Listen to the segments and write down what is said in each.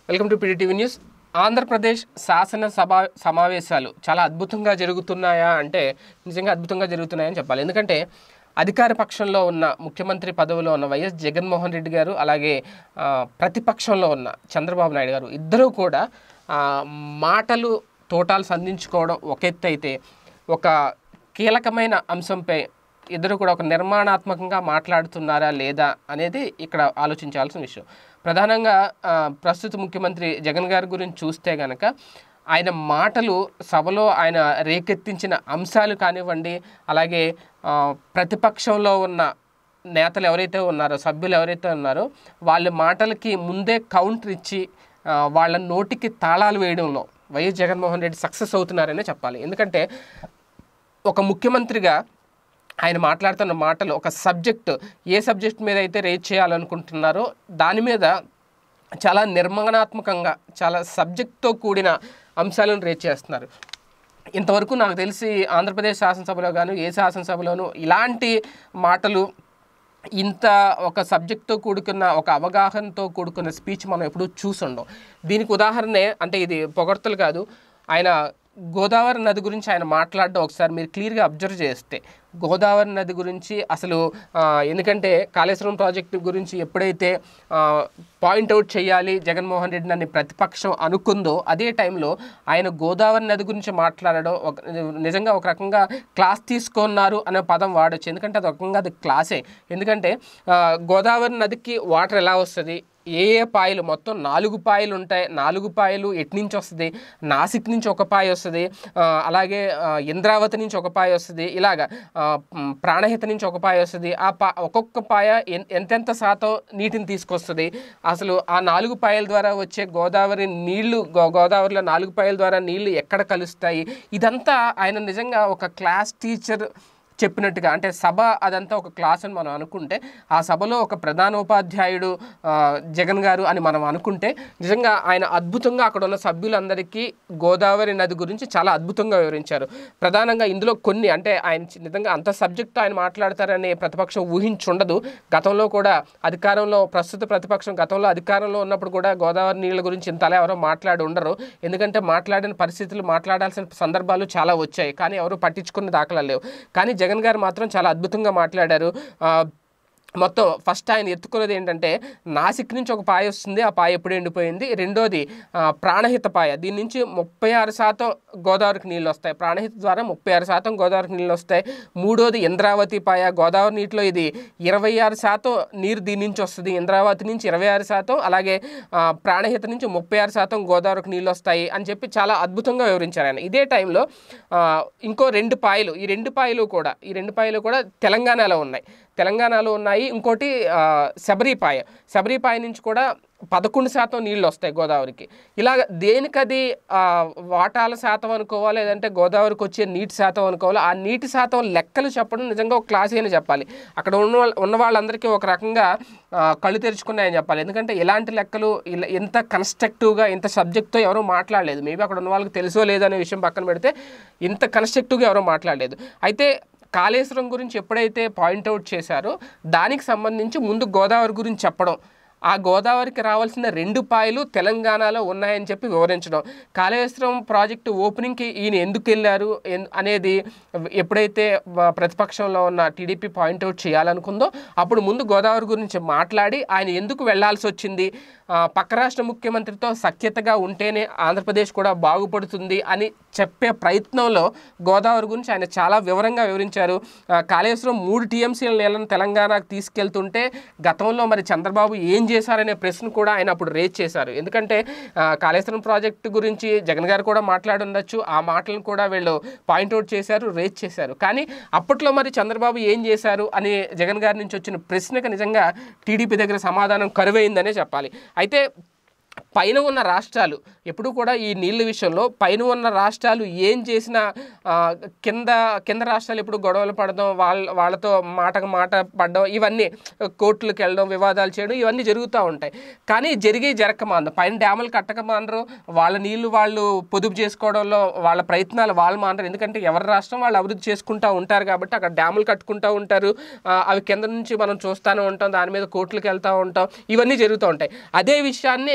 welcome to PDTV news Andhra Pradesh శాసనసభ సమావేశాలు చాలా అద్భుతంగా జరుగుతున్నాయా అంటే నిజంగా అద్భుతంగా జరుగుతున్నాయని చెప్పాలి ఎందుకంటే అధికార పక్షంలో ఉన్న ముఖ్యమంత్రి పదవిలో ఉన్న వైఎస్ జగన్మోహన్ రెడ్డి గారు అలాగే ఆ, ప్రతిపక్షంలో ఉన్న చంద్రబాబు నాయుడు గారు ఇద్దరూ కూడా ఆ, మాటలు తోటాలు సంధించుకోవడం ఒక ఎత్తు అయితే ఒక కీలకమైన అంశంపై ఇద్దరు కూడా ఒక నిర్మాణాత్మకంగా మాట్లాడుతున్నారా లేదా అనేది ఇక్కడ ఆలోచించాల్సిన విషయం ప్రధానంగా ఆ, ప్రస్తుత ముఖ్యమంత్రి జగన్ గారి గురించి చూస్తే గనక ఆయన మాటలు సభలో ఆయన రేకెత్తించిన అంశాలు కానివ్వండి అలాగే ఆ, ప్రతిపక్షంలో ఉన్న నేతలు ఎవరైతే ఉన్నారో సభ్యులు ఎవరైతే ఉన్నారో వాళ్ళ మాటలకి ముందే కౌంటర్ ఇచ్చి ఆ, వాళ్ళ నోటికి తాళాలు వేయడంలో వైఎస్ జగన్మోహన్ రెడ్డి సక్సెస్ అవుతున్నారనే చెప్పాలి ఎందుకంటే ఒక ముఖ్యమంత్రిగా ఆయన మాట్లాడుతున్న మాటలు ఒక సబ్జెక్ట్ ఏ సబ్జెక్ట్ మీద అయితే రేట్ చేయాలనుకుంటున్నారో దాని మీద చాలా నిర్మాణాత్మకంగా చాలా సబ్జెక్ట్తో కూడిన అంశాలను రేట్ చేస్తున్నారు ఇంతవరకు నాకు తెలిసి ఆంధ్రప్రదేశ్ శాసనసభలో కానీ ఏ శాసనసభలోనూ ఇలాంటి మాటలు ఇంత ఒక సబ్జెక్ట్తో కూడుకున్న ఒక అవగాహనతో కూడుకున్న స్పీచ్ మనం ఎప్పుడూ చూసుండం దీనికి ఉదాహరణే అంటే ఇది పొగడ్తలు కాదు ఆయన గోదావరి నది గురించి ఆయన మాట్లాడడం ఒకసారి మీరు క్లియర్గా అబ్జర్వ్ చేస్తే గోదావరి నది గురించి అసలు ఆ, ఎందుకంటే కాళేశ్వరం ప్రాజెక్టు గురించి ఎప్పుడైతే పాయింట్అవుట్ చేయాలి జగన్మోహన్ రెడ్డి నన్ను ప్రతిపక్షం అనుకుందో అదే టైంలో ఆయన గోదావరి నది గురించి మాట్లాడడం ఒక నిజంగా ఒక రకంగా క్లాస్ తీసుకున్నారు అనే పదం వాడచ్చు ఎందుకంటే అది ఒక రకంగా అది క్లాసే ఎందుకంటే ఆ, గోదావరి నదికి వాటర్ ఎలా వస్తుంది ఏ ఏ పాయలు మొత్తం నాలుగు పాయలు ఉంటాయి నాలుగు పాయలు ఎటు నుంచి వస్తుంది నాసిక్ నుంచి ఒక పాయ వస్తుంది ఆ, అలాగే ఆ, ఇంద్రావతి నుంచి ఒక పాయ వస్తుంది ఇలాగా ఆ, మ్, ప్రాణహిత నుంచి ఒక పాయ వస్తుంది ఆ పా ఒక్కొక్క పాయ ఎన్- ఎంతెంత శాతం నీటిని తీసుకొస్తుంది అసలు ఆ నాలుగు పాయల ద్వారా వచ్చే గోదావరి నీళ్లు గో గోదావరిలో నాలుగు పాయల ద్వారా నీళ్లు ఎక్కడ కలుస్తాయి ఇదంతా ఆయన నిజంగా ఒక క్లాస్ టీచర్ చెప్పినట్టుగా అంటే సభ అదంతా ఒక క్లాస్ అని మనం అనుకుంటే ఆ సభలో ఒక ప్రధానోపాధ్యాయుడు ఆ, జగన్ గారు అని మనం అనుకుంటే నిజంగా ఆయన అద్భుతంగా అక్కడ ఉన్న సభ్యులందరికీ గోదావరి నది గురించి చాలా అద్భుతంగా వివరించారు ప్రధానంగా ఇందులో కొన్ని అంటే ఆయన చి- నిజంగా అంత సబ్జెక్టు ఆయన మాట్లాడతారని ప్రతిపక్షం ఊహించుండదు గతంలో కూడా అధికారంలో ప్రస్తుత ప్రతిపక్షం గతంలో అధికారంలో ఉన్నప్పుడు కూడా గోదావరి నీళ్ళ గురించి ఇంతలా ఎవరో మాట్లాడి ఉండరు ఎందుకంటే మాట్లాడిన పరిస్థితులు మాట్లాడాల్సిన సందర్భాలు చాలా వచ్చాయి కానీ ఎవరు పట్టించుకున్న దాఖలాలు లేవు కానీ జగన్ గారు మాత్రం చాలా అద్భుతంగా మాట్లాడారు ఆ, మొత్తం ఫస్ట్ ఆయన ఎత్తుకున్నది ఏంటంటే నాసిక్ నుంచి ఒక పాయ వస్తుంది ఆ పాయ ఎప్పుడు ఎండిపోయింది రెండోది ఆ, ప్రాణహిత పాయ దీని నుంచి ముప్పై ఆరు శాతం గోదావరికి నీళ్ళు వస్తాయి ప్రాణహిత ద్వారా ముప్పై ఆరు శాతం గోదావరికి నీళ్ళు వస్తాయి మూడోది ఇంద్రావతి పాయ గోదావరి నీటిలో ఇది ఇరవై ఆరు శాతం నీరు దీని నుంచి వస్తుంది ఇంద్రావతి నుంచి ఇరవై ఆరు శాతం అలాగే ఆ, ప్రాణహిత నుంచి ముప్పై ఆరు శాతం గోదావరికి నీళ్ళు వస్తాయి అని చెప్పి చాలా అద్భుతంగా వివరించారు ఆయన ఇదే టైంలో ఆ, ఇంకో రెండు పాయలు ఈ రెండు పాయలు కూడా ఈ రెండు పాయలు కూడా తెలంగాణలో ఉన్నాయి తెలంగాణలో ఉన్నాయి ఇంకోటి ఆ, శబరిపాయ శబరిపాయ నుంచి కూడా పదకొండు శాతం నీళ్ళు వస్తాయి గోదావరికి ఇలాగ దేనికది ఆ, వాటాల శాతం అనుకోవాలి లేదంటే గోదావరికి వచ్చే నీటి శాతం అనుకోవాలి ఆ నీటి శాతం లెక్కలు చెప్పడం నిజంగా ఒక క్లాస్ అని చెప్పాలి అక్కడ ఉన్న వాళ్ళ- ఉన్న వాళ్ళందరికీ ఒక రకంగా ఆ, కళ్ళు తెరుచుకున్నాయని చెప్పాలి ఎందుకంటే ఎలాంటి లెక్కలు ఇలా ఎంత కన్స్ట్రక్టివ్గా ఇంత సబ్జెక్ట్తో ఎవరూ మాట్లాడలేదు మేబీ అక్కడ ఉన్న వాళ్ళకి తెలుసో లేదో అనే విషయం పక్కన పెడితే ఇంత కన్స్ట్రక్టివ్గా ఎవరూ మాట్లాడలేదు అయితే కాళేశ్వరం గురించి ఎప్పుడైతే పాయింట్అవుట్ చేశారో దానికి సంబంధించి ముందు గోదావరి గురించి చెప్పడం ఆ గోదావరికి రావాల్సిన రెండు పాయలు తెలంగాణలో ఉన్నాయని చెప్పి వివరించడం కాళేశ్వరం ప్రాజెక్టు ఓపెనింగ్కి ఈయన ఎందుకు వెళ్ళారు ఎన్- అనేది ఎప్పుడైతే వ- ప్రతిపక్షంలో ఉన్న టీడీపీ పాయింట్అవుట్ చేయాలనుకుందో అప్పుడు ముందు గోదావరి గురించి మాట్లాడి ఆయన ఎందుకు వెళ్లాల్సి వచ్చింది ఆ, పక్క రాష్ట్ర ముఖ్యమంత్రితో సఖ్యతగా ఉంటేనే ఆంధ్రప్రదేశ్ కూడా బాగుపడుతుంది అని చెప్పే ప్రయత్నంలో గోదావరి గురించి ఆయన చాలా వివరంగా వివరించారు ఆ, కాళేశ్వరం మూడు టీఎంసీల నీళ్ళను తెలంగాణకు తీసుకెళ్తుంటే గతంలో మరి చంద్రబాబు ఏం చేశారనే ప్రశ్న కూడా ఆయన అప్పుడు రేజ్ చేశారు ఎందుకంటే ఆ, కాళేశ్వరం ప్రాజెక్టు గురించి జగన్ గారు కూడా మాట్లాడి ఉండొచ్చు ఆ మాటలను కూడా వీళ్ళు పాయింట్అవుట్ చేశారు రేజ్ చేశారు కానీ అప్పట్లో మరి చంద్రబాబు ఏం చేశారు అని జగన్ గారి నుంచి వచ్చిన ప్రశ్నకు నిజంగా టీడీపీ దగ్గర సమాధానం కరువైందనే చెప్పాలి అయితే పైన ఉన్న రాష్ట్రాలు ఎప్పుడు కూడా ఈ నీళ్ళ విషయంలో పైన ఉన్న రాష్ట్రాలు ఏం చేసినా ఆ, కింద కింద రాష్ట్రాలు ఎప్పుడు గొడవలు పడడం వాళ్ళ వాళ్ళతో మాటకు మాట పడడం ఇవన్నీ కోర్టులకు వెళ్ళడం వివాదాలు చేయడం ఇవన్నీ జరుగుతూ ఉంటాయి కానీ జరిగే జరగకమాందు పైన డ్యాములు కట్టకమానరు వాళ్ళ నీళ్లు వాళ్ళు పొదుపు చేసుకోవడంలో వాళ్ళ ప్రయత్నాలు వాళ్ళు మానరు ఎందుకంటే ఎవరి రాష్ట్రం వాళ్ళు అభివృద్ధి చేసుకుంటూ ఉంటారు కాబట్టి అక్కడ డ్యాములు కట్టుకుంటూ ఉంటారు ఆ, అవి కింద నుంచి మనం చూస్తూనే ఉంటాం దాని మీద కోర్టులకు వెళ్తూ ఉంటాం ఇవన్నీ జరుగుతూ ఉంటాయి అదే విషయాన్ని ఎక్స్ప్లెయిన్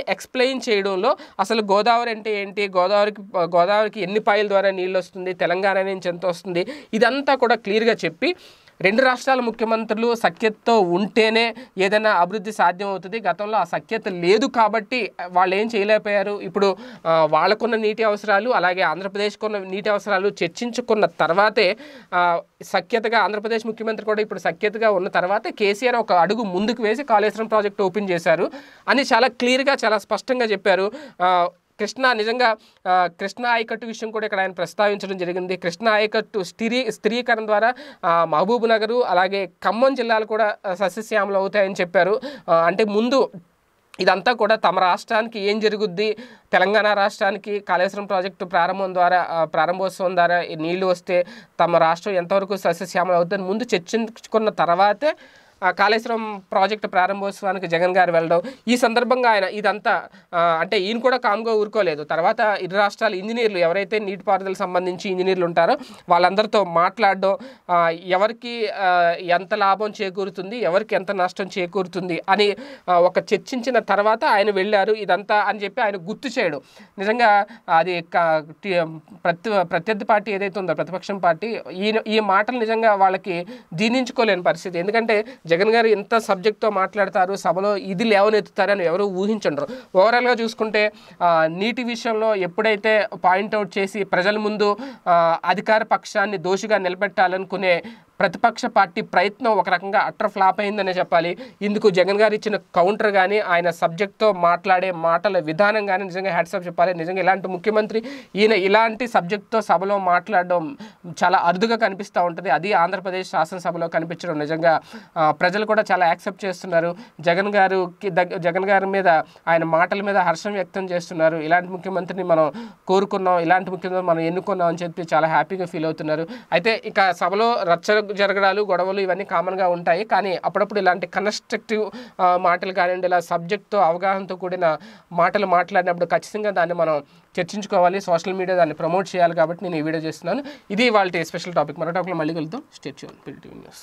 ఎక్స్ప్లెయిన్ చేయడంలో అసలు గోదావరి అంటే ఏంటి గోదావరికి గోదావరికి ఎన్ని పాయల ద్వారా నీళ్ళు వస్తుంది తెలంగాణ నుంచి ఎంత వస్తుంది ఇదంతా కూడా క్లియర్గా చెప్పి రెండు రాష్ట్రాల ముఖ్యమంత్రులు సఖ్యతతో ఉంటేనే ఏదైనా అభివృద్ధి సాధ్యం అవుతుంది గతంలో ఆ సఖ్యత లేదు కాబట్టి వాళ్ళు ఏం చేయలేకపోయారు ఇప్పుడు ఆ, వాళ్ళకున్న నీటి అవసరాలు అలాగే ఆంధ్రప్రదేశ్కున్న నీటి అవసరాలు చర్చించుకున్న తర్వాతే ఆ, సఖ్యతగా ఆంధ్రప్రదేశ్ ముఖ్యమంత్రి కూడా ఇప్పుడు సఖ్యతగా ఉన్న తర్వాత కేసీఆర్ ఒక అడుగు ముందుకు వేసి కాళేశ్వరం ప్రాజెక్ట్ ఓపెన్ చేశారు అని చాలా క్లియర్గా చాలా స్పష్టంగా చెప్పారు ఆ, కృష్ణా నిజంగా ఆ, కృష్ణా ఆయకట్టు విషయం కూడా ఇక్కడ ఆయన ప్రస్తావించడం జరిగింది కృష్ణా ఆయకట్టు స్థిరీ స్థిరీకరణ ద్వారా ఆ, మహబూబ్ నగరు అలాగే ఖమ్మం జిల్లాలు కూడా ఆ, సస్యశ్యామలు అవుతాయని చెప్పారు ఆ, అంటే ముందు ఇదంతా కూడా తమ రాష్ట్రానికి ఏం జరుగుద్ది తెలంగాణ రాష్ట్రానికి కాళేశ్వరం ప్రాజెక్టు ప్రారంభం ద్వారా ఆ, ప్రారంభోత్సవం ద్వారా ఈ నీళ్లు వస్తే తమ రాష్ట్రం ఎంతవరకు సస్యశ్యామలు అవుతుందని ముందు చర్చించుకున్న తర్వాతే ఆ కాళేశ్వరం ప్రాజెక్టు ప్రారంభోత్సవానికి జగన్ గారు వెళ్ళడం ఈ సందర్భంగా ఆయన ఇదంతా ఆ, అంటే ఈయన కూడా కామ్గా ఊరుకోలేదు తర్వాత ఇరు రాష్ట్రాల ఇంజనీర్లు ఎవరైతే నీటిపారుదల సంబంధించి ఇంజనీర్లు ఉంటారో వాళ్ళందరితో మాట్లాడడం ఆ, ఎవరికి ఆ, ఎంత లాభం చేకూరుతుంది ఎవరికి ఎంత నష్టం చేకూరుతుంది అని ఆ, ఒక చర్చించిన తర్వాత ఆయన వెళ్ళారు ఇదంతా అని చెప్పి ఆయన గుర్తు చేయడం నిజంగా అది క- టి- ప్రతి ప్రత్యర్థి పార్టీ ఏదైతే ఉందో ప్రతిపక్షం పార్టీ ఈ ఈ మాటలు నిజంగా వాళ్ళకి జీర్ణించుకోలేని పరిస్థితి ఎందుకంటే జగన్ గారు ఎంత సబ్జెక్ట్తో మాట్లాడతారు సభలో ఇది లేవనెత్తుతారని ఎవరు ఊహించండ్రు ఓవరాల్గా చూసుకుంటే ఆ, నీటి విషయంలో ఎప్పుడైతే పాయింట్అవుట్ చేసి ప్రజల ముందు ఆ, అధికార పక్షాన్ని దోషిగా నిలబెట్టాలనుకునే ప్రతిపక్ష పార్టీ ప్రయత్నం ఒక రకంగా అట్టర్ ఫ్లాప్ అయిందనే చెప్పాలి ఇందుకు జగన్ గారు ఇచ్చిన కౌంటర్ కానీ ఆయన సబ్జెక్ట్తో మాట్లాడే మాటల విధానం కానీ నిజంగా హ్యాట్సప్ చెప్పాలి నిజంగా ఇలాంటి ముఖ్యమంత్రి ఈయన ఇలాంటి సబ్జెక్ట్తో సభలో మాట్లాడడం చాలా అరుదుగా కనిపిస్తూ ఉంటుంది అది ఆంధ్రప్రదేశ్ శాసనసభలో కనిపించడం నిజంగా ఆ, ప్రజలు కూడా చాలా యాక్సెప్ట్ చేస్తున్నారు జగన్ గారికి దగ్గ జగన్ గారి మీద ఆయన మాటల మీద హర్షం వ్యక్తం చేస్తున్నారు ఇలాంటి ముఖ్యమంత్రిని మనం కోరుకున్నాం ఇలాంటి ముఖ్యమంత్రి మనం ఎన్నుకున్నాం అని చెప్పి చాలా హ్యాపీగా ఫీల్ అవుతున్నారు అయితే ఇక సభలో రచ్చ జరగడాలు గొడవలు ఇవన్నీ కామన్గా ఉంటాయి కానీ అప్పుడప్పుడు ఇలాంటి కన్స్ట్రక్టివ్ మాటలు కానివ్వండి ఇలా సబ్జెక్ట్తో అవగాహనతో కూడిన మాటలు మాట్లాడినప్పుడు ఖచ్చితంగా దాన్ని మనం చర్చించుకోవాలి సోషల్ మీడియా దాన్ని ప్రమోట్ చేయాలి కాబట్టి నేను ఈ వీడియో చేస్తున్నాను ఇది వాళ్ళ స్పెషల్ టాపిక్ మరో టాపిక్లో మళ్ళీ కలుద్దాం స్టేట్ టీవీ న్యూస్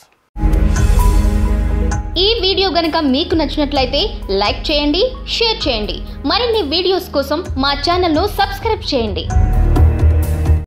ఈ వీడియో గనక మీకు నచ్చినట్లయితే లైక్ చేయండి షేర్ చేయండి మరిన్ని వీడియోస్ కోసం మా ఛానల్ను సబ్స్క్రైబ్ చేయండి